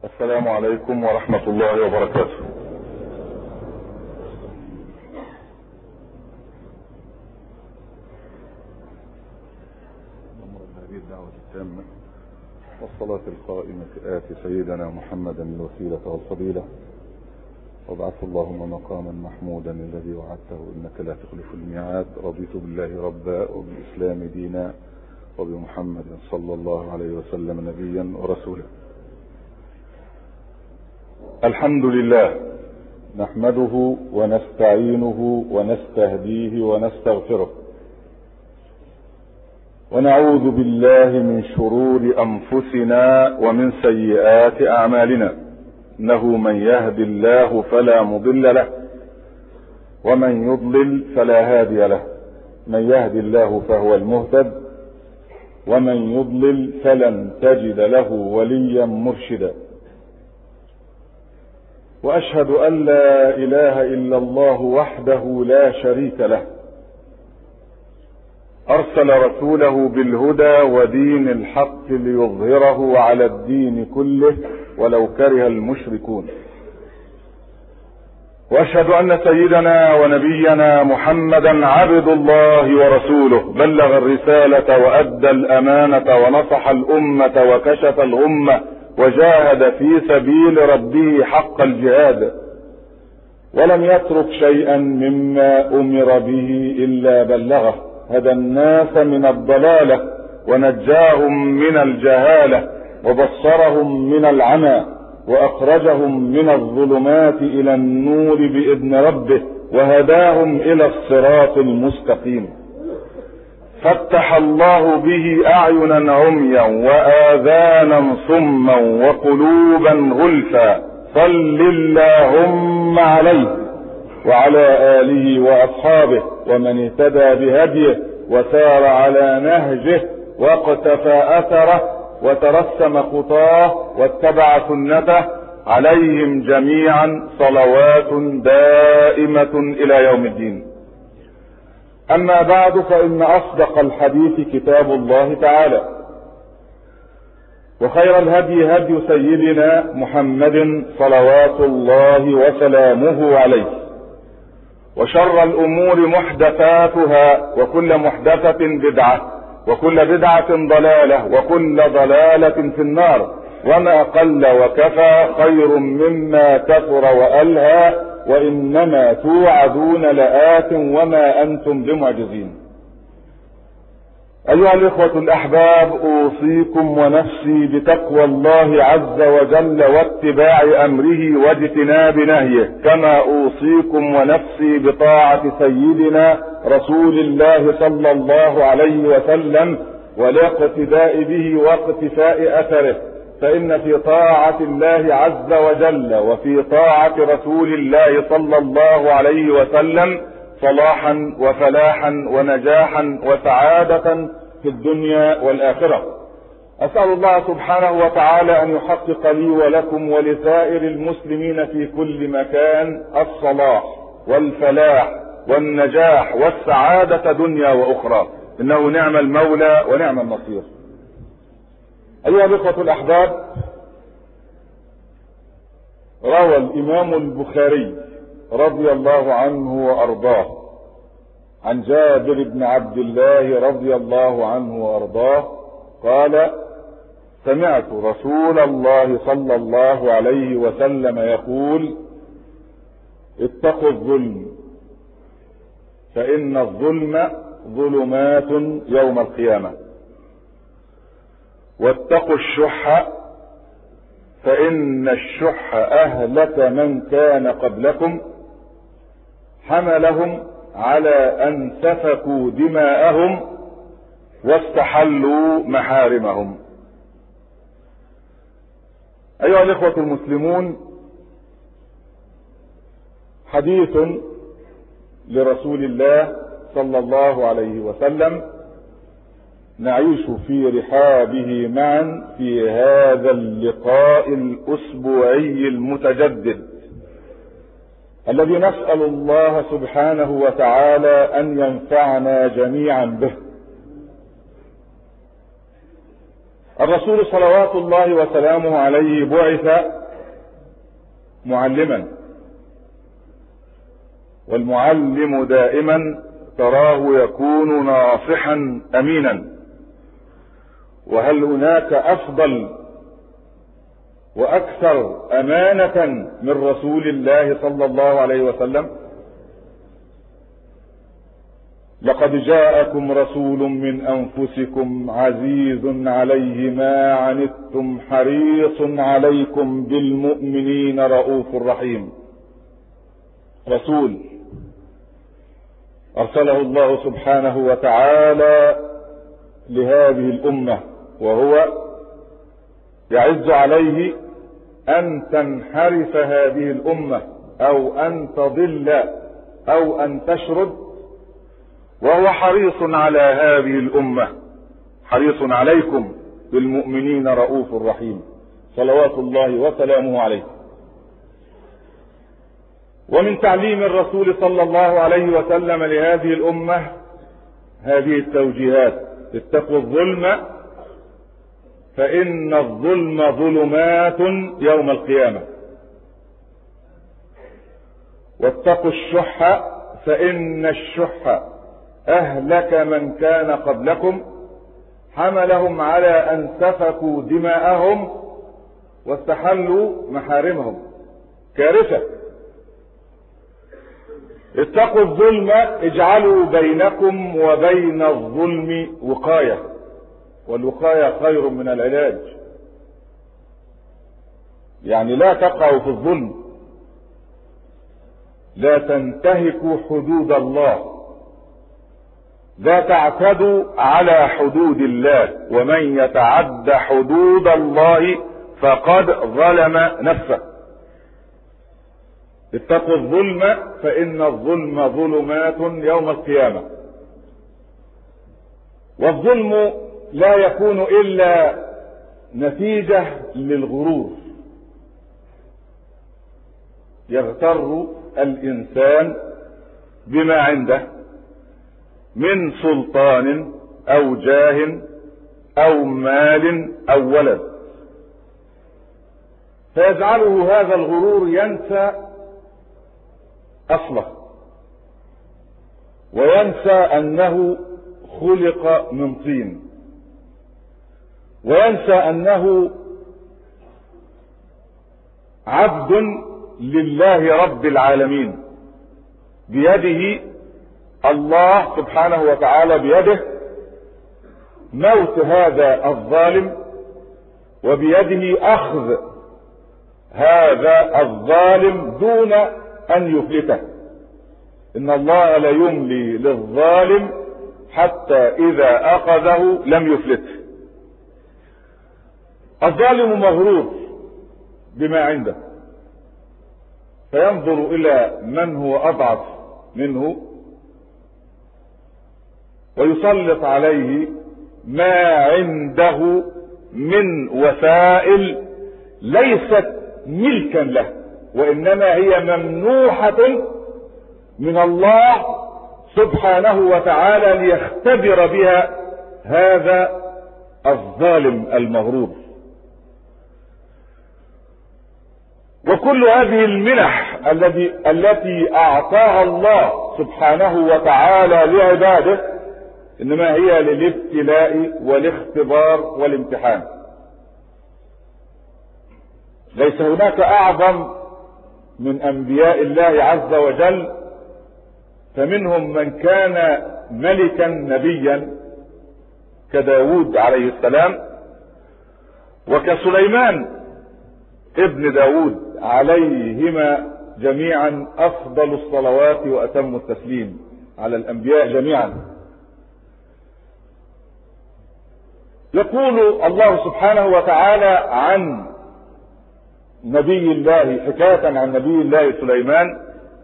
السلام عليكم ورحمة الله وبركاته هذه الدعوة التامة والصلاة القائمة آت سيدنا محمدا الوسيلة والفضيلة وابعثه اللهم مقاما محمودا الذي وعدته انك لا تخلف الميعاد رضيت بالله ربا وبالاسلام دينا وبمحمد صلى الله عليه وسلم نبيا ورسولا الحمد لله نحمده ونستعينه ونستهديه ونستغفره ونعوذ بالله من شرور انفسنا ومن سيئات اعمالنا انه من يهد الله فلا مضل له ومن يضلل فلا هادي له من يهد الله فهو المهتد ومن يضلل فلن تجد له وليا مرشدا واشهد ان لا اله الا الله وحده لا شريك له ارسل رسوله بالهدى ودين الحق ليظهره على الدين كله ولو كره المشركون واشهد ان سيدنا ونبينا محمدا عبد الله ورسوله بلغ الرساله وادى الامانه ونصح الامه وكشف الغمه وجاهد في سبيل ربه حق الجهاد ولم يترك شيئا مما امر به الا بلغه هدى الناس من الضلاله ونجاهم من الجهاله وبصرهم من العمى واخرجهم من الظلمات الى النور باذن ربه وهداهم الى الصراط المستقيم فتح الله به اعينا عميا واذانا صما وقلوبا غلفا صل اللهم عليه وعلى اله واصحابه ومن اهتدى بهديه وسار على نهجه واقتفى اثره وترسم خطاه واتبع سنته عليهم جميعا صلوات دائمه الى يوم الدين اما بعد فان اصدق الحديث كتاب الله تعالى وخير الهدي هدي سيدنا محمد صلوات الله وسلامه عليه وشر الامور محدثاتها وكل محدثه بدعه وكل بدعه ضلاله وكل ضلاله في النار وما قل وكفى خير مما كثر والهى وانما توعدون لآت وما انتم بمعجزين ايها الاخوة الاحباب اوصيكم ونفسي بتقوى الله عز وجل واتباع امره واجتناب نهيه كما اوصيكم ونفسي بطاعة سيدنا رسول الله صلى الله عليه وسلم والاقتداء به واقتفاء اثره فإن في طاعة الله عز وجل وفي طاعة رسول الله صلى الله عليه وسلم صلاحا وفلاحا ونجاحا وسعادة في الدنيا والآخرة أسأل الله سبحانه وتعالى أن يحقق لي ولكم ولسائر المسلمين في كل مكان الصلاح والفلاح والنجاح والسعادة دنيا وأخرى إنه نعم المولى ونعم النصير أيها الإخوة الأحباب روى الإمام البخاري رضي الله عنه وأرضاه عن جابر بن عبد الله رضي الله عنه وأرضاه قال سمعت رسول الله صلى الله عليه وسلم يقول اتقوا الظلم فإن الظلم ظلمات يوم القيامه واتقوا الشح فإن الشح أهلك من كان قبلكم حملهم على أن سفكوا دماءهم واستحلوا محارمهم أيها الإخوة المسلمون حديث لرسول الله صلى الله عليه وسلم نعيش في رحابه معا في هذا اللقاء الاسبوعي المتجدد الذي نسال الله سبحانه وتعالى ان ينفعنا جميعا به الرسول صلوات الله وسلامه عليه بعث معلما والمعلم دائما تراه يكون ناصحا امينا وهل هناك افضل واكثر امانه من رسول الله صلى الله عليه وسلم لقد جاءكم رسول من انفسكم عزيز عليه ما عنتم حريص عليكم بالمؤمنين رؤوف رحيم رسول ارسله الله سبحانه وتعالى لهذه الامه وهو يعز عليه ان تنحرف هذه الامه او ان تضل او ان تشرد وهو حريص على هذه الامه حريص عليكم بالمؤمنين رؤوف رحيم صلوات الله وسلامه عليه ومن تعليم الرسول صلى الله عليه وسلم لهذه الامه هذه التوجيهات اتقوا الظلم فان الظلم ظلمات يوم القيامه واتقوا الشح فان الشح اهلك من كان قبلكم حملهم على ان سفكوا دماءهم واستحلوا محارمهم كارثه اتقوا الظلم اجعلوا بينكم وبين الظلم وقايه والوقايه خير من العلاج يعني لا تقعوا في الظلم لا تنتهكوا حدود الله لا تعتدوا على حدود الله ومن يتعد حدود الله فقد ظلم نفسه اتقوا الظلم فان الظلم ظلمات يوم القيامه والظلم لا يكون الا نتيجه للغرور يغتر الانسان بما عنده من سلطان او جاه او مال او ولد فيجعله هذا الغرور ينسى اصله وينسى انه خلق من طين وينسى انه عبد لله رب العالمين بيده الله سبحانه وتعالى بيده موت هذا الظالم وبيده اخذ هذا الظالم دون ان يفلته ان الله لا يملي للظالم حتى اذا اخذه لم يفلته الظالم مغرور بما عنده فينظر الى من هو اضعف منه ويسلط عليه ما عنده من وسائل ليست ملكا له وانما هي ممنوحه من الله سبحانه وتعالى ليختبر بها هذا الظالم المغرور وكل هذه المنح الذي التي اعطاها الله سبحانه وتعالى لعباده انما هي للابتلاء والاختبار والامتحان ليس هناك اعظم من انبياء الله عز وجل فمنهم من كان ملكا نبيا كداود عليه السلام وكسليمان ابن داود عليهما جميعا افضل الصلوات واتم التسليم على الانبياء جميعا يقول الله سبحانه وتعالى عن نبي الله حكاية عن نبي الله سليمان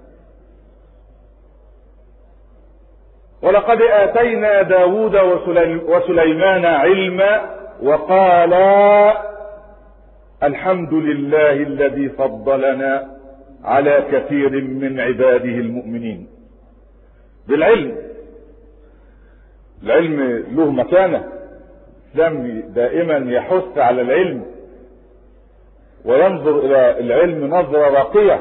ولقد آتينا داود وسليمان علما وقالا الحمد لله الذي فضلنا على كثير من عباده المؤمنين بالعلم العلم له مكانه الاسلام دائما يحث على العلم وينظر الى العلم نظرة راقية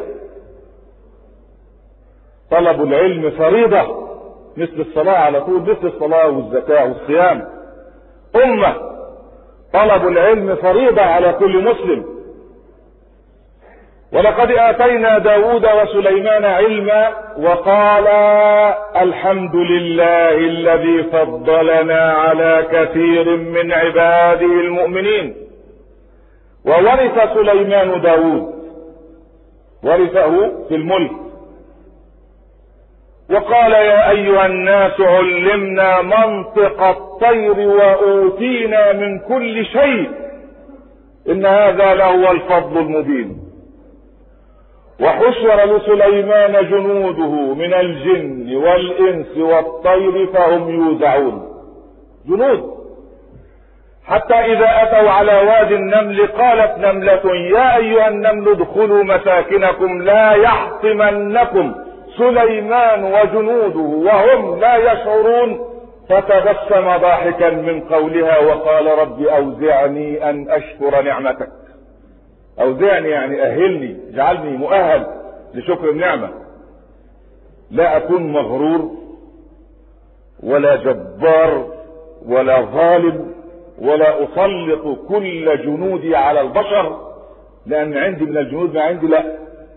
طلب العلم فريضة مثل الصلاة على طول مثل الصلاة والزكاة والصيام أمة طلب العلم فريضة على كل مسلم ولقد آتينا داود وسليمان علما وقال الحمد لله الذي فضلنا على كثير من عباده المؤمنين وورث سليمان داود ورثه في الملك وقال يا ايها الناس علمنا منطق الطير واوتينا من كل شيء ان هذا لهو الفضل المبين وحشر لسليمان جنوده من الجن والانس والطير فهم يوزعون جنود حتى اذا اتوا على وادي النمل قالت نملة يا ايها النمل ادخلوا مساكنكم لا يحطمنكم سليمان وجنوده وهم لا يشعرون فتبسم ضاحكا من قولها وقال رب اوزعني ان اشكر نعمتك اوزعني يعني اهلني اجعلني مؤهل لشكر النعمه لا اكون مغرور ولا جبار ولا ظالم ولا اسلط كل جنودي على البشر لان عندي من الجنود ما عندي لا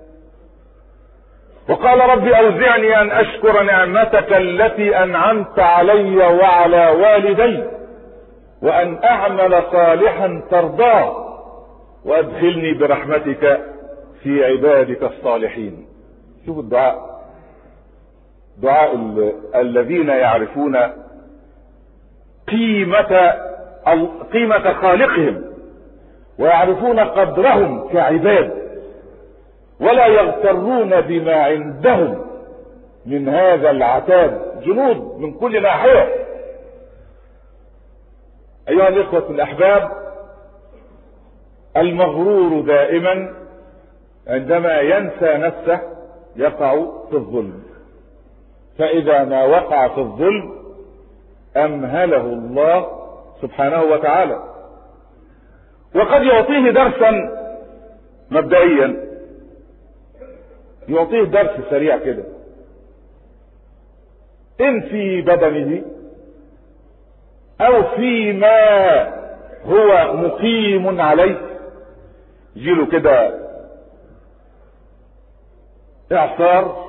وقال رب اوزعني ان اشكر نعمتك التي انعمت علي وعلى والدي وان اعمل صالحا ترضاه وادخلني برحمتك في عبادك الصالحين شوف الدعاء دعاء الذين يعرفون قيمة قيمة خالقهم ويعرفون قدرهم كعباد ولا يغترون بما عندهم من هذا العتاد جنود من كل ناحية أيها الإخوة الأحباب المغرور دائما عندما ينسى نفسه يقع في الظلم فإذا ما وقع في الظلم أمهله الله سبحانه وتعالى وقد يعطيه درسا مبدئيا يعطيه درس سريع كده ان في بدنه او فيما هو مقيم عليه يجيله كده اعصار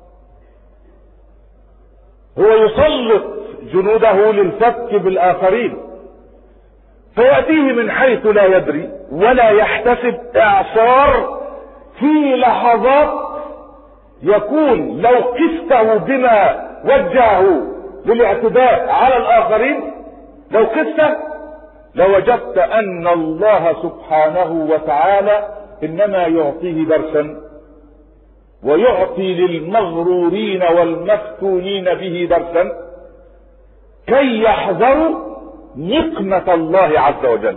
هو يسلط جنوده للفك بالاخرين فياتيه من حيث لا يدري ولا يحتسب اعصار في لحظات يكون لو قسته بما وجهه للاعتداء على الاخرين لو قسته لوجدت ان الله سبحانه وتعالى انما يعطيه درسا ويعطي للمغرورين والمفتونين به درسا كي يحذروا نقمة الله عز وجل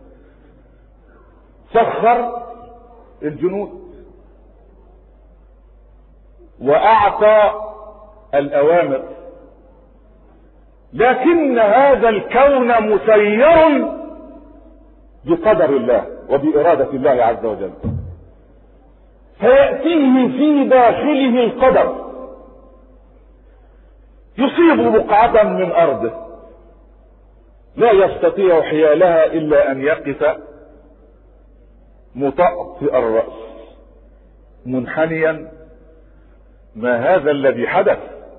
سخر الجنود واعطى الاوامر لكن هذا الكون مسير بقدر الله وبإرادة الله عز وجل فيأتيه في داخله القدر يصيب بقعة من أرضه لا يستطيع حيالها إلا أن يقف مطأطئ الرأس منحنيا ما هذا الذي حدث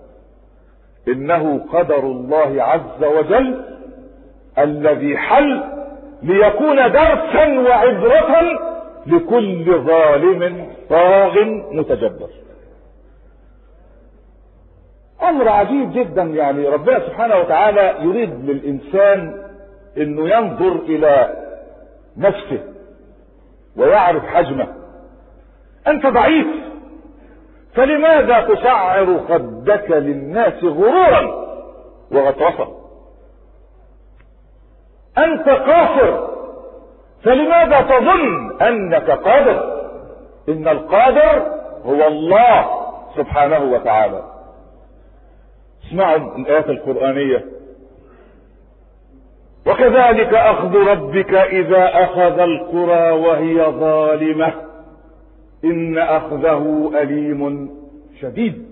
انه قدر الله عز وجل الذي حل ليكون درسا وعبرة لكل ظالم طاغ متجبر امر عجيب جدا يعني ربنا سبحانه وتعالى يريد للانسان انه ينظر الى نفسه ويعرف حجمه انت ضعيف فلماذا تسعر خدك للناس غرورا وغطرسا انت قاصر فلماذا تظن انك قادر ان القادر هو الله سبحانه وتعالى اسمعوا الايات القرانيه وكذلك اخذ ربك اذا اخذ القرى وهي ظالمه ان اخذه اليم شديد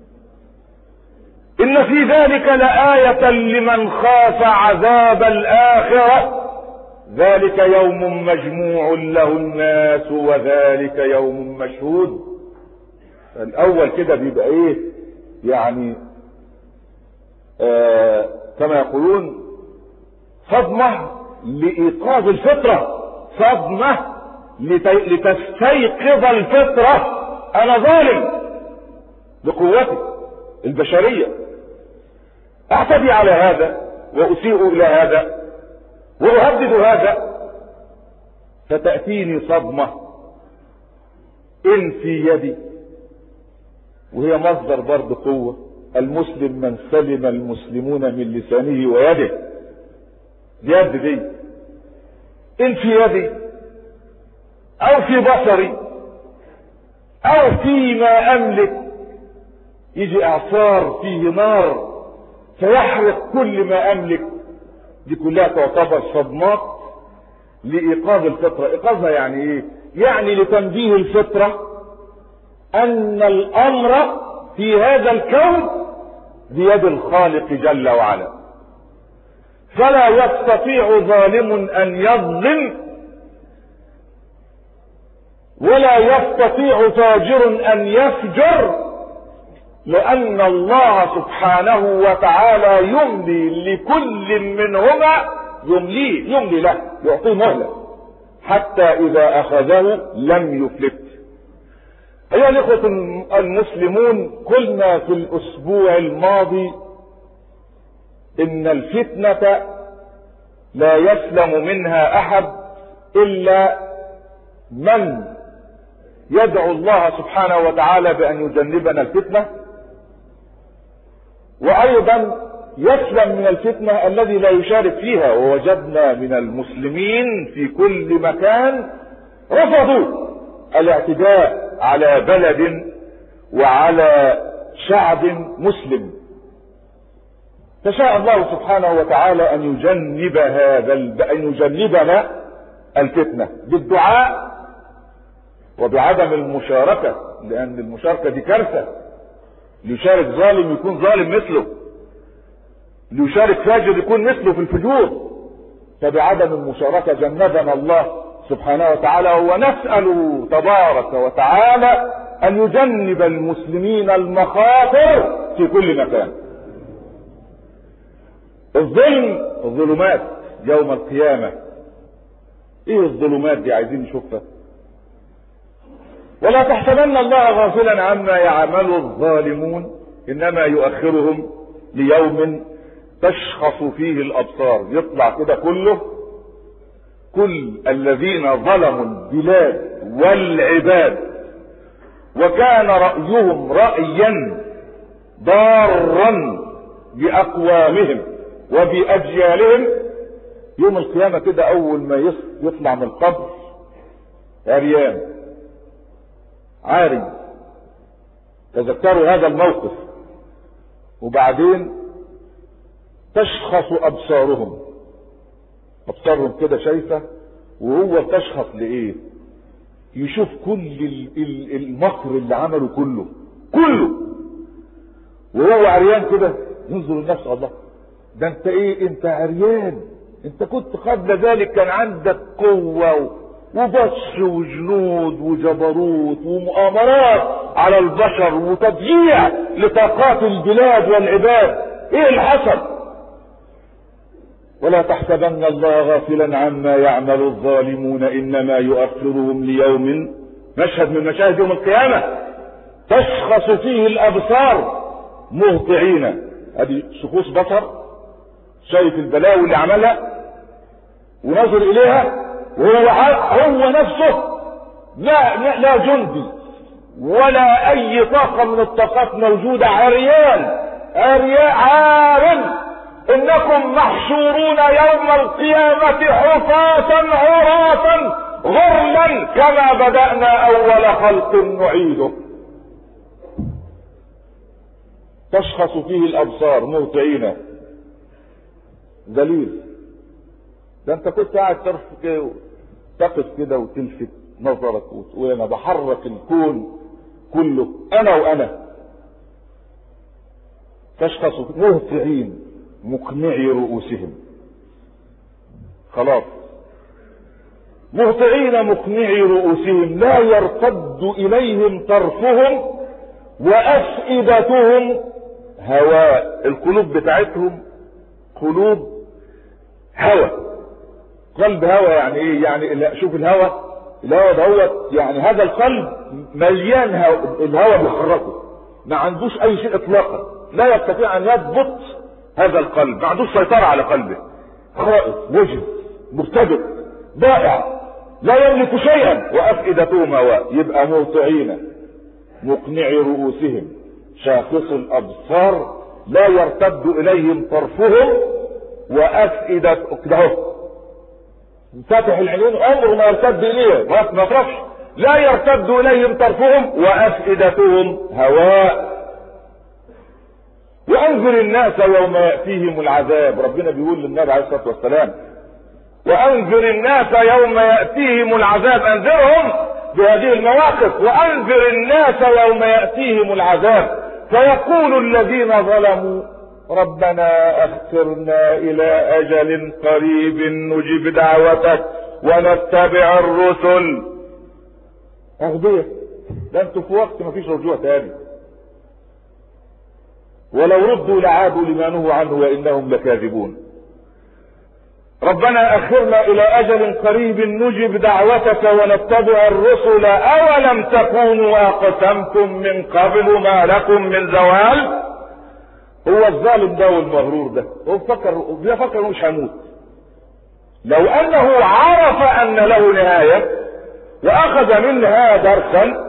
ان في ذلك لايه لمن خاف عذاب الاخره ذلك يوم مجموع له الناس وذلك يوم مشهود الاول كده بيبقى ايه يعني آه كما يقولون صدمة لإيقاظ الفطرة صدمة لتستيقظ الفطرة أنا ظالم بقوتي البشرية أعتدي على هذا وأسيء إلى هذا وأهدد هذا فتأتيني صدمة إن في يدي وهي مصدر برضه قوة المسلم من سلم المسلمون من لسانه ويده اليد دي ان في يدي او في بصري او فيما املك يجي اعصار فيه نار فيحرق كل ما املك دي كلها تعتبر صدمات لايقاظ الفطره ايقاظها يعني ايه يعني لتنبيه الفطره ان الامر في هذا الكون بيد الخالق جل وعلا فلا يستطيع ظالم ان يظلم ولا يستطيع فاجر ان يفجر لان الله سبحانه وتعالى يملي لكل منهما يمليه يملي له يعطيه مهله حتى اذا اخذه لم يفلت ايها الاخوه المسلمون قلنا في الاسبوع الماضي ان الفتنه لا يسلم منها احد الا من يدعو الله سبحانه وتعالى بان يجنبنا الفتنه وايضا يسلم من الفتنه الذي لا يشارك فيها ووجدنا من المسلمين في كل مكان رفضوا الاعتداء على بلد وعلى شعب مسلم فشاء الله سبحانه وتعالى ان يجنب هذا الب... ان يجنبنا الفتنه بالدعاء وبعدم المشاركه لان المشاركه دي كارثه ليشارك ظالم يكون ظالم مثله ليشارك فاجر يكون مثله في الفجور فبعدم المشاركه جنبنا الله سبحانه وتعالى ونساله تبارك وتعالى ان يجنب المسلمين المخاطر في كل مكان الظلم الظلمات يوم القيامة ايه الظلمات دي عايزين نشوفها ولا تحسبن الله غافلا عما يعمل الظالمون انما يؤخرهم ليوم تشخص فيه الابصار يطلع كده كله كل الذين ظلموا البلاد والعباد وكان رأيهم رأيا ضارا بأقوامهم وبأجيالهم يوم القيامة كده أول ما يطلع من القبر عريان عاري تذكروا هذا الموقف وبعدين تشخص أبصارهم أبصارهم كده شايفة وهو تشخص لإيه يشوف كل المكر اللي عمله كله كله وهو عريان كده ينظر لنفسه الله ده انت ايه انت عريان انت كنت قبل ذلك كان عندك قوة وبطش وجنود وجبروت ومؤامرات على البشر وتضييع لطاقات البلاد والعباد ايه اللي حصل ولا تحسبن الله غافلا عما يعمل الظالمون انما يؤخرهم ليوم مشهد من مشاهد يوم القيامة تشخص فيه الابصار مهطعين ادي شخوص بصر شايف البلاوي اللي عملها ونظر اليها وهو هو نفسه لا لا, لا جندي ولا اي طاقه من الطاقات موجوده عريان عريان عار انكم محشورون يوم القيامه حفاة عراة غرلا كما بدأنا اول خلق نعيده تشخص فيه الابصار موطعين دليل ده انت كنت قاعد ترفق تقف كده وتلفت نظرك وتقول انا بحرك الكون كله انا وانا تشخص مهطعين مقنعي رؤوسهم خلاص مهطعين مقنعي رؤوسهم لا يرتد اليهم طرفهم وافئدتهم هواء القلوب بتاعتهم قلوب هوى قلب هوى يعني ايه يعني لا شوف الهوى الهوى دوت يعني هذا القلب مليان هوى الهوى بيحركه ما عندوش اي شيء اطلاقا لا يستطيع ان يضبط هذا القلب ما عندوش سيطرة على قلبه خائف وجد مرتبط ضائع لا يملك شيئا وافئدتهم هواء يبقى موطعين مقنعي رؤوسهم شاخص الابصار لا يرتد اليهم طرفهم وافئدة كده فاتح العينين عمره ما يرتد اليه ما يطرفش لا يرتد اليهم طرفهم وافئدتهم هواء وانذر الناس يوم ياتيهم العذاب ربنا بيقول للنبي عليه الصلاه والسلام وانذر الناس يوم ياتيهم العذاب انذرهم بهذه المواقف وانذر الناس يوم ياتيهم العذاب فيقول الذين ظلموا ربنا اخسرنا الى اجل قريب نجب دعوتك ونتبع الرسل اغبية ده انتوا في وقت ما فيش رجوع تاني ولو ردوا لعادوا لما نهوا عنه وانهم لكاذبون ربنا اخرنا الى اجل قريب نجب دعوتك ونتبع الرسل اولم تكونوا اقسمتم من قبل ما لكم من زوال هو الظالم ده والمغرور ده هو فكر بيفكر انه مش هيموت لو انه عرف ان له نهايه واخذ منها درسا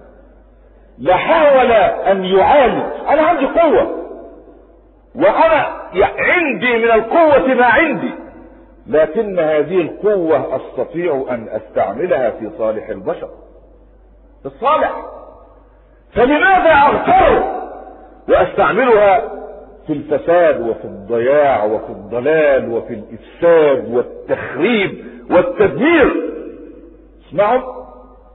لحاول ان يعالج انا عندي قوه وانا عندي من القوه ما عندي لكن هذه القوة استطيع ان استعملها في صالح البشر في الصالح فلماذا اغتر واستعملها في الفساد وفي الضياع وفي الضلال وفي الافساد والتخريب والتدمير اسمعوا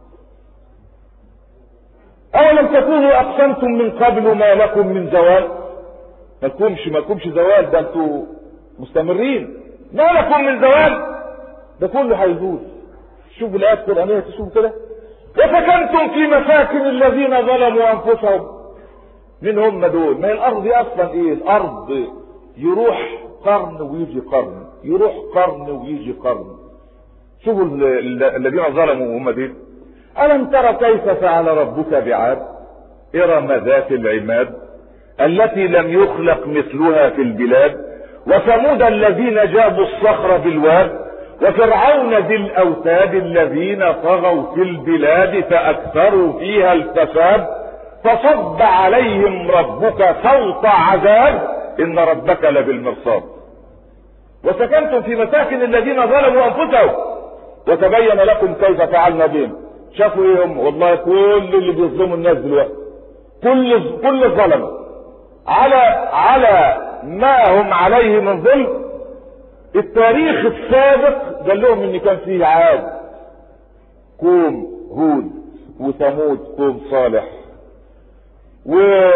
اولم تكونوا اقسمتم من قبل ما لكم من زوال ما لكمش ما لكمش زوال ده انتوا مستمرين ما لكم من زوال ده كله هيزول شوفوا الايات القرانيه تشوفوا كده وسكنتم في مساكن الذين ظلموا انفسهم من هم دول ما هي الارض دي اصلا ايه الارض يروح قرن ويجي قرن يروح قرن ويجي قرن شوفوا الذين ظلموا هم دول الم ترى كيف فعل ربك بعاد ارم ذات العماد التي لم يخلق مثلها في البلاد وثمود الذين جابوا الصخر بالواد وفرعون ذي الاوتاد الذين طغوا في البلاد فاكثروا فيها الفساد فصب عليهم ربك صوت عذاب ان ربك لبالمرصاد وسكنتم في مساكن الذين ظلموا انفسهم وتبين لكم كيف فعلنا بهم شافوا ايه هم والله كل اللي بيظلموا الناس دلوقتي كل كل الظلمه على على ما هم عليه من ظلم التاريخ السابق قال لهم ان كان فيه عاد قوم هود وثمود قوم صالح و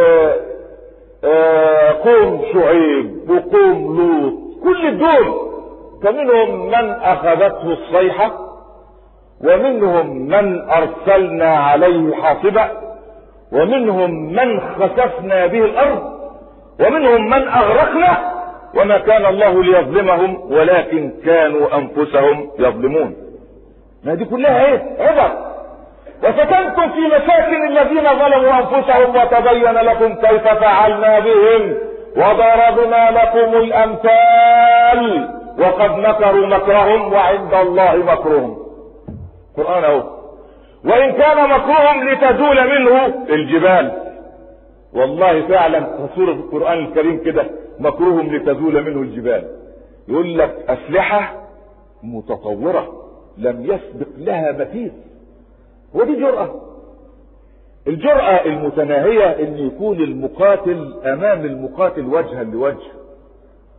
قوم شعيب وقوم لوط كل دول فمنهم من اخذته الصيحة ومنهم من ارسلنا عليه حاصبا ومنهم من خسفنا به الارض ومنهم من اغرقنا وما كان الله ليظلمهم ولكن كانوا انفسهم يظلمون ما دي كلها ايه عبر وسكنتم في مساكن الذين ظلموا انفسهم وتبين لكم كيف فعلنا بهم وضربنا لكم الامثال وقد مكروا مكرهم وعند الله مكرهم قرآن اهو وان كان مكرهم لتزول منه الجبال والله فعلا في سورة القرآن الكريم كده مكروهم لتزول منه الجبال يقول لك أسلحة متطورة لم يسبق لها مثيل ودي جرأة الجرأة المتناهية ان يكون المقاتل امام المقاتل وجها لوجه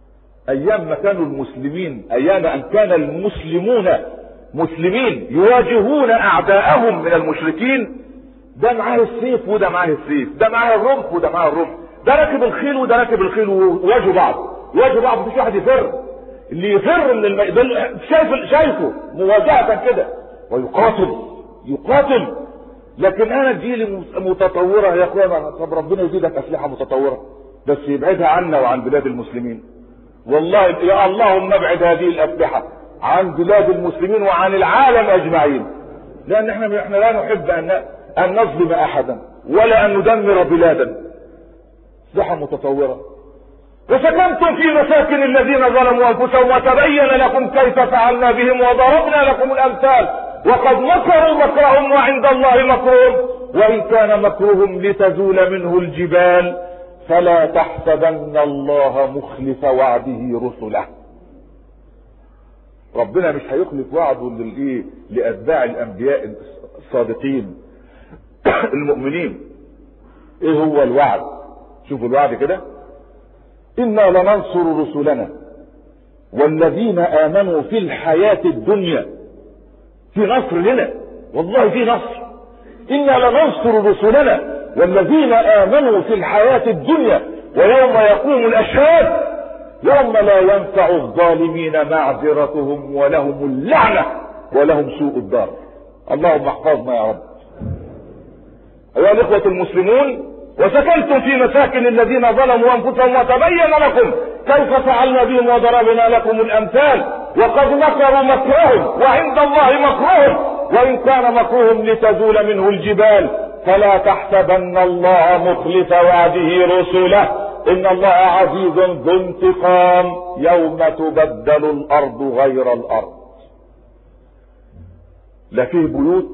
ايام ما كانوا المسلمين ايام ان كان المسلمون مسلمين يواجهون اعداءهم من المشركين ده معاه السيف وده معاه السيف ده معاه الرمح وده معاه الرمح ده راكب الخيل وده راكب الخيل وواجهوا بعض واجهوا بعض مفيش واحد يفر اللي يفر من الم... شايف شايفه مواجهة كده ويقاتل يقاتل لكن انا جيلي متطورة يا اخوانا طب ربنا يزيدك اسلحة متطورة بس يبعدها عنا وعن بلاد المسلمين والله يا اللهم ابعد هذه الاسلحة عن بلاد المسلمين وعن العالم اجمعين لان احنا احنا لا نحب ان ان نظلم احدا ولا ان ندمر بلادا اسلحة متطورة وسكنتم في مساكن الذين ظلموا انفسهم وتبين لكم كيف فعلنا بهم وضربنا لكم الامثال وقد مكروا مكرهم وعند الله مكرهم وان كان مكرهم لتزول منه الجبال فلا تحسبن الله مخلف وعده رسله ربنا مش هيخلف وعده للايه لاتباع الانبياء الصادقين المؤمنين ايه هو الوعد شوفوا الوعد كده انا لننصر رسلنا والذين امنوا في الحياة الدنيا في نصر لنا والله في نصر انا لننصر رسلنا والذين امنوا في الحياة الدنيا ويوم يقوم الاشهاد يوم لا ينفع الظالمين معذرتهم ولهم اللعنة ولهم سوء الدار اللهم احفظنا يا رب ايها الاخوة المسلمون وسكنتم في مساكن الذين ظلموا انفسهم وتبين لكم كيف فعلنا بهم وضربنا لكم الامثال وقد مكروا مكرهم وعند الله مكرهم وان كان مكرهم لتزول منه الجبال فلا تحسبن الله مخلف وعده رسله ان الله عزيز ذو انتقام يوم تبدل الارض غير الارض لا فيه بيوت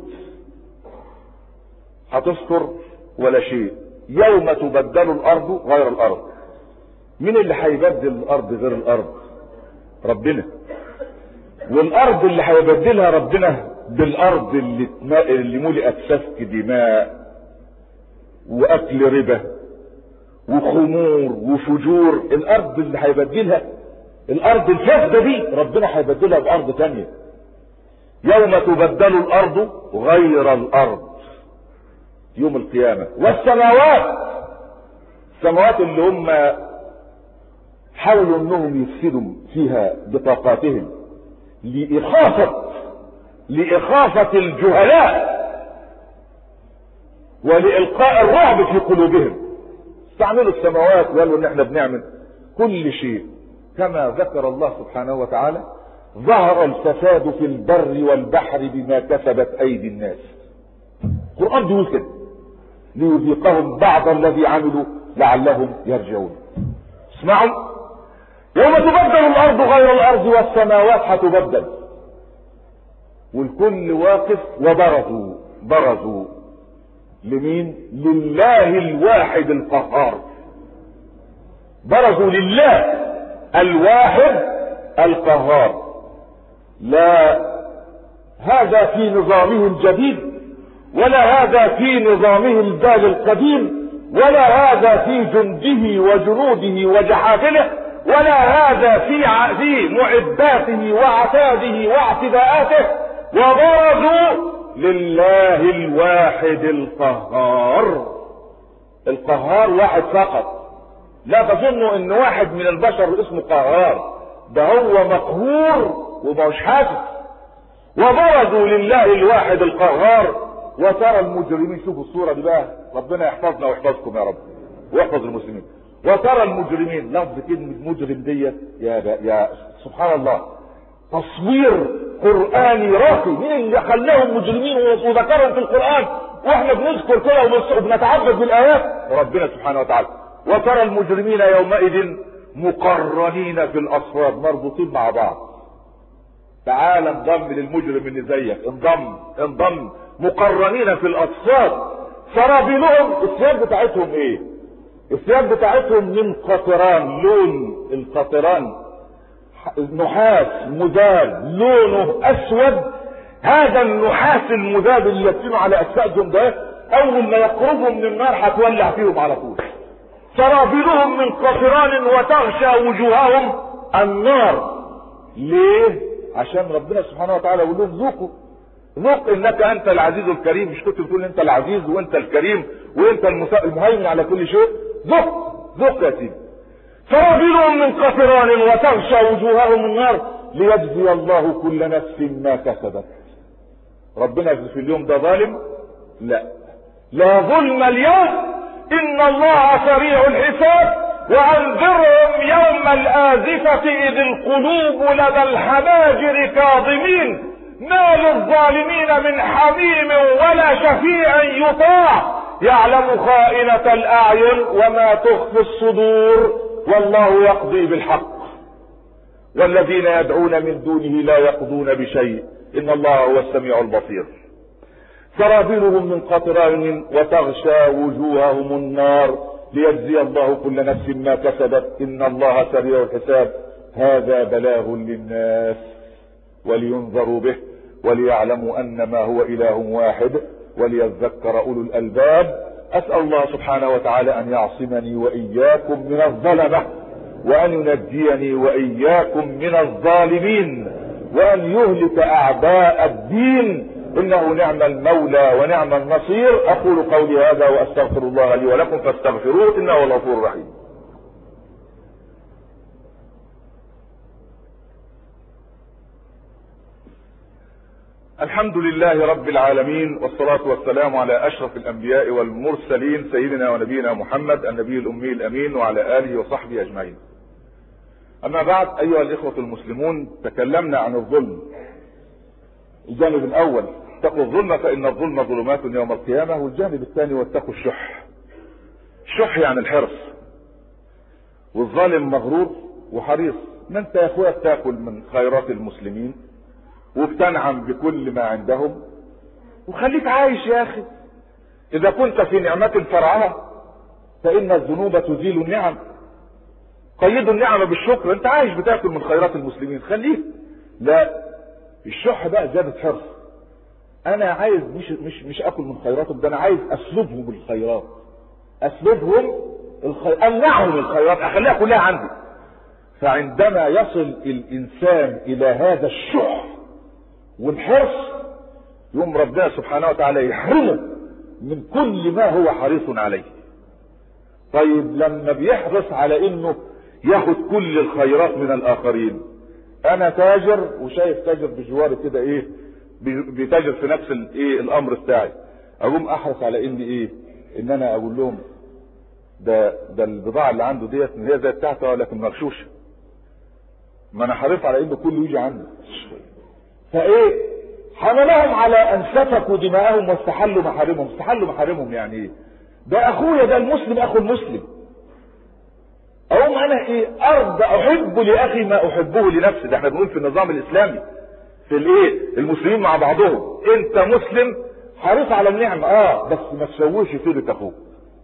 هتستر ولا شيء يوم تبدل الارض غير الارض مين اللي هيبدل الارض غير الارض ربنا والارض اللي هيبدلها ربنا بالارض اللي اللي ملئت سفك دماء واكل ربا وخمور وفجور الارض اللي هيبدلها الارض الفاسده دي ربنا هيبدلها بارض تانية يوم تبدل الارض غير الارض يوم القيامة والسماوات السماوات اللي هم حاولوا انهم يفسدوا فيها بطاقاتهم لإخافة لإخافة الجهلاء ولإلقاء الرعب في قلوبهم استعملوا السماوات وقالوا ان احنا بنعمل كل شيء كما ذكر الله سبحانه وتعالى ظهر الفساد في البر والبحر بما كسبت ايدي الناس القرآن بيقول كده ليذيقهم بعض الذي عملوا لعلهم يرجعون اسمعوا يوم تبدل الارض غير الارض والسماوات هتبدل والكل واقف وبرزوا برزوا لمين لله الواحد القهار برزوا لله الواحد القهار لا هذا في نظامه الجديد ولا هذا في نظامه البال القديم ولا هذا في جنده وجنوده وجحافله ولا هذا في في معداته وعتاده واعتداءاته وبرزوا لله الواحد القهار القهار واحد فقط لا تظنوا ان واحد من البشر اسمه قهار ده هو مقهور ومش حاسس وبرزوا لله الواحد القهار وترى المجرمين شوفوا الصورة دي بقى ربنا يحفظنا ويحفظكم يا رب ويحفظ المسلمين وترى المجرمين لفظ كلمة مجرم ديت يا يا سبحان الله تصوير قرآني راقي مين اللي خلاهم مجرمين وذكرهم في القرآن واحنا بنذكر كده وبنتعبد بالآيات ربنا سبحانه وتعالى وترى المجرمين يومئذ مقرنين في الأصفاد مربوطين مع بعض تعال انضم للمجرم اللي زيك انضم انضم مقرنين في الاصفاد سرابيلهم الثياب بتاعتهم ايه الثياب بتاعتهم من قطران لون القطران نحاس مذاب لونه اسود هذا النحاس المذاب اللي يكتنوا على اجسادهم ده اول ما يقربوا من النار هتولع فيهم على طول سرابيلهم من قطران وتغشى وجوههم النار ليه عشان ربنا سبحانه وتعالى يقول لهم ذوقوا ذوق انك انت العزيز الكريم مش كنت بتقول انت العزيز وانت الكريم وانت المهيمن على كل شيء ذوق ذوق يا سيدي فرجل من قطران وتغشى وجوههم النار ليجزي الله كل نفس ما كسبت ربنا في اليوم ده ظالم لا لا ظلم اليوم ان الله سريع الحساب وانذرهم يوم الآزفة إذ القلوب لدى الحناجر كاظمين ما للظالمين من حميم ولا شفيع يطاع يعلم خائنة الأعين وما تخفي الصدور والله يقضي بالحق والذين يدعون من دونه لا يقضون بشيء إن الله هو السميع البصير سرابيلهم من قطران وتغشى وجوههم النار ليجزي الله كل نفس ما كسبت ان الله سريع الحساب هذا بلاغ للناس ولينذروا به وليعلموا ان ما هو اله واحد وليذكر اولو الالباب اسال الله سبحانه وتعالى ان يعصمني واياكم من الظلمه وان ينجيني واياكم من الظالمين وان يهلك اعداء الدين انه نعم المولى ونعم النصير اقول قولي هذا واستغفر الله لي ولكم فاستغفروه انه هو الغفور الرحيم الحمد لله رب العالمين والصلاة والسلام على أشرف الأنبياء والمرسلين سيدنا ونبينا محمد النبي الأمي الأمين وعلى آله وصحبه أجمعين أما بعد أيها الإخوة المسلمون تكلمنا عن الظلم الجانب الأول اتقوا الظلم فإن الظلم ظلمات يوم القيامة والجانب الثاني واتقوا الشح الشح يعني الحرص والظالم مغرور وحريص ما انت يا اخويا بتاكل من خيرات المسلمين وبتنعم بكل ما عندهم وخليك عايش يا اخي اذا كنت في نعمة فرعها فان الذنوب تزيل النعم قيدوا النعمة بالشكر انت عايش بتاكل من خيرات المسلمين خليك لا الشح بقى زيادة حرص انا عايز مش مش مش اكل من خيراتهم ده انا عايز اسلبهم الخيرات اسلبهم الخير امنعهم الخيرات اخليها كلها عندي فعندما يصل الانسان الى هذا الشح والحرص يوم ربنا سبحانه وتعالى يحرمه من كل ما هو حريص عليه طيب لما بيحرص على انه ياخد كل الخيرات من الاخرين انا تاجر وشايف تاجر بجواري كده ايه بيتاجر في نفس الايه الامر بتاعي اقوم احرص على ان ايه ان انا اقول لهم ده ده البضاعه اللي عنده ديت هي زي بتاعته ولكن مغشوشه ما انا حريص على انه كله يجي عندي فايه حملهم على ان سفكوا دماءهم واستحلوا محارمهم استحلوا محارمهم يعني ايه ده اخويا ده المسلم اخو المسلم اقوم انا ايه ارضى احب لاخي ما احبه لنفسي ده احنا بنقول في النظام الاسلامي في الايه المسلمين مع بعضهم انت مسلم حريص على النعمة اه بس ما تشوهش سيرة اخوك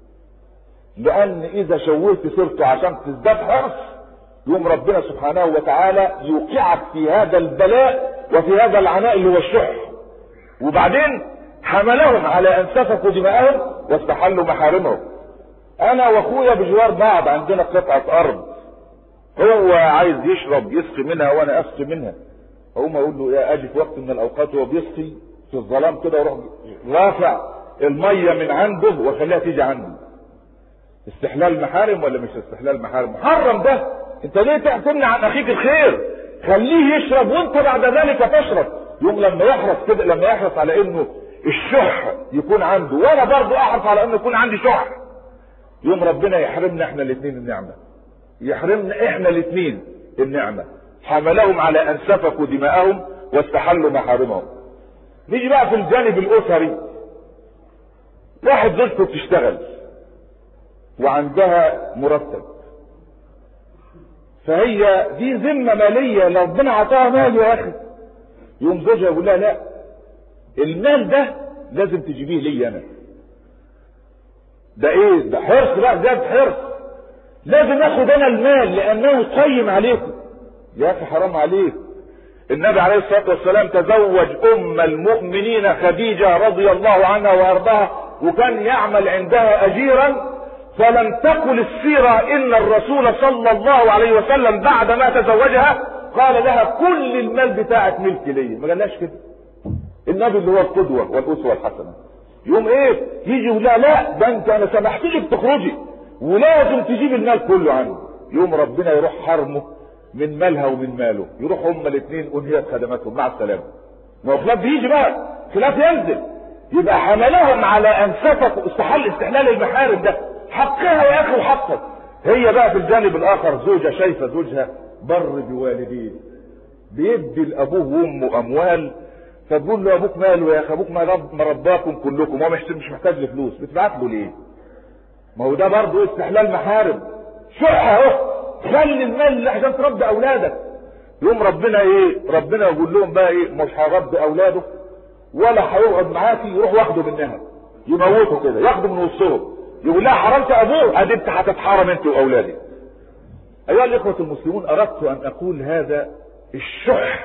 لان اذا شوهت سيرته عشان تزداد حرص يوم ربنا سبحانه وتعالى يوقعك في هذا البلاء وفي هذا العناء اللي هو الشح وبعدين حملهم على ان سفكوا دماءهم واستحلوا محارمهم انا واخويا بجوار بعض عندنا قطعة ارض هو عايز يشرب يسقي منها وانا اسقي منها اقوم اقول له يا اجي في وقت من الاوقات وهو بيسقي في الظلام كده واروح رافع الميه من عنده واخليها تيجي عندي استحلال محارم ولا مش استحلال محارم محرم ده انت ليه تمنع عن اخيك الخير خليه يشرب وانت بعد ذلك تشرب يوم لما يحرص كده لما يحرص على انه الشح يكون عنده وانا برضه احرص على انه يكون عندي شح يوم ربنا يحرمنا احنا الاثنين النعمه يحرمنا احنا الاثنين النعمه حملهم على ان سفكوا دماءهم واستحلوا محارمهم نيجي بقى في الجانب الاسري واحد زوجته بتشتغل وعندها مرتب فهي دي ذمه ماليه لو ربنا عطاها مال يا اخي يوم زوجها يقول لها لا المال ده لازم تجيبيه لي انا ده ايه ده حرص بقى زاد حرص لازم اخد انا المال لانه قيم عليكم يا اخي حرام عليك النبي عليه الصلاه والسلام تزوج ام المؤمنين خديجه رضي الله عنها وارضاها وكان يعمل عندها اجيرا فلم تقل السيرة ان الرسول صلى الله عليه وسلم بعد ما تزوجها قال لها كل المال بتاعك ملك ليا ما قالهاش كده النبي اللي هو القدوة والاسوة الحسنة يوم ايه يجي يقول لا لا ده انت انا سمحت لك تخرجي ولازم تجيب المال كله عنه يوم ربنا يروح حرمه من مالها ومن ماله يروح هما الاثنين انهيت خدماتهم مع السلامه ما هو خلاف بيجي بقى خلاف ينزل يبقى حملهم على ان سفكوا استحل استحلال المحارم ده حقها يا اخي وحقك هي بقى في الجانب الاخر زوجة شايفة زوجها بر بوالديه بيدي لابوه وامه اموال فتقول له ابوك ماله يا اخي ابوك ما رب ما رباكم كلكم هو مش مش محتاج لفلوس بتبعت له ليه؟ ما هو ده برضه استحلال محارم شح اهو خلي المال عشان تربي اولادك يوم ربنا ايه ربنا يقول لهم بقى ايه مش هربي اولاده ولا هيقعد معاكي يروح واخده منها يموته كده ياخده من وسطهم يقول لها حرمت ابوه ادي انت هتتحرم انت واولادك ايها الاخوه المسلمون اردت ان اقول هذا الشح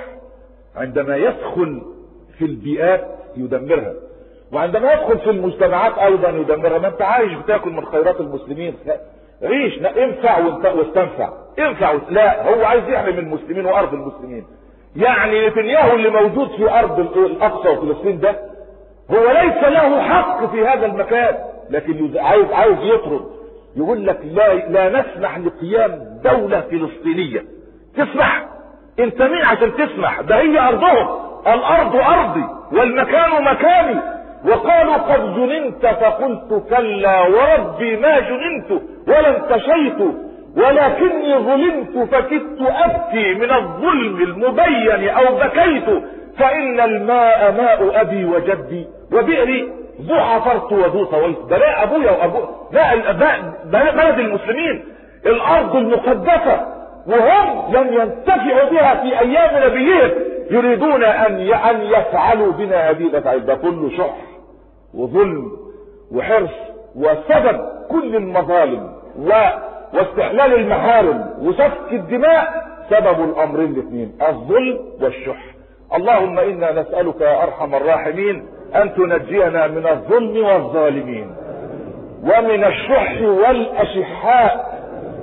عندما يدخل في البيئات يدمرها وعندما يدخل في المجتمعات ايضا يدمرها ما انت عايش بتاكل من خيرات المسلمين عيش لا انفع واستنفع انفع لا هو عايز يحرم المسلمين وارض المسلمين يعني نتنياهو اللي موجود في ارض الاقصى وفلسطين ده هو ليس له حق في هذا المكان لكن عايز عايز يطرد يقول لك لا لا نسمح لقيام دولة فلسطينية تسمح انت مين عشان تسمح ده هي ارضهم الارض ارضي والمكان مكاني وقالوا قد جننت فقلت كلا وربي ما جننت ولا انتشيت ولكني ظلمت فكدت ابكي من الظلم المبين او بكيت فان الماء ماء ابي وجدي وبئري ذو حفرت وذو طويت ده لا ابويا وابويا لا ده بلد المسلمين الارض المقدسه وهم لم ينتفعوا بها في ايام نبيهم يريدون ان ان يفعلوا بنا هذه الافعال ده كله شح وظلم وحرص وسبب كل المظالم و... واستحلال المحارم وسفك الدماء سبب الامرين الاثنين الظلم والشح اللهم انا نسالك يا ارحم الراحمين ان تنجينا من الظلم والظالمين ومن الشح والاشحاء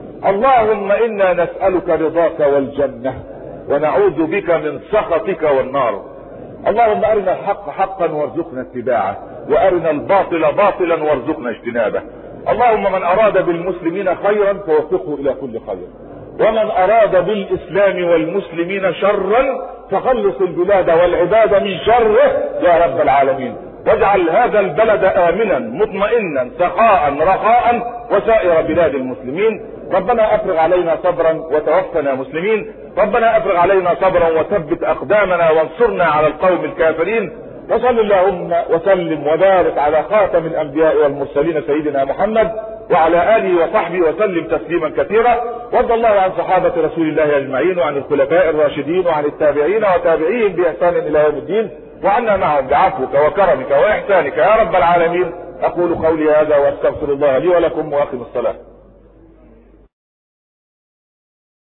اللهم انا نسالك رضاك والجنه ونعوذ بك من سخطك والنار اللهم ارنا الحق حقا وارزقنا اتباعه وارنا الباطل باطلا وارزقنا اجتنابه اللهم من اراد بالمسلمين خيرا فوفقه الى كل خير ومن اراد بالاسلام والمسلمين شرا فخلص البلاد والعباد من شره يا رب العالمين واجعل هذا البلد امنا مطمئنا سخاء رخاء وسائر بلاد المسلمين ربنا افرغ علينا صبرا وتوفنا مسلمين ربنا افرغ علينا صبرا وثبت اقدامنا وانصرنا على القوم الكافرين وصل اللهم وسلم وبارك على خاتم الانبياء والمرسلين سيدنا محمد وعلى اله وصحبه وسلم تسليما كثيرا وارض الله عن صحابه رسول الله اجمعين وعن الخلفاء الراشدين وعن التابعين وتابعيهم باحسان الى يوم الدين وعنا معهم بعفوك وكرمك واحسانك يا رب العالمين اقول قولي هذا واستغفر الله لي ولكم واقم الصلاه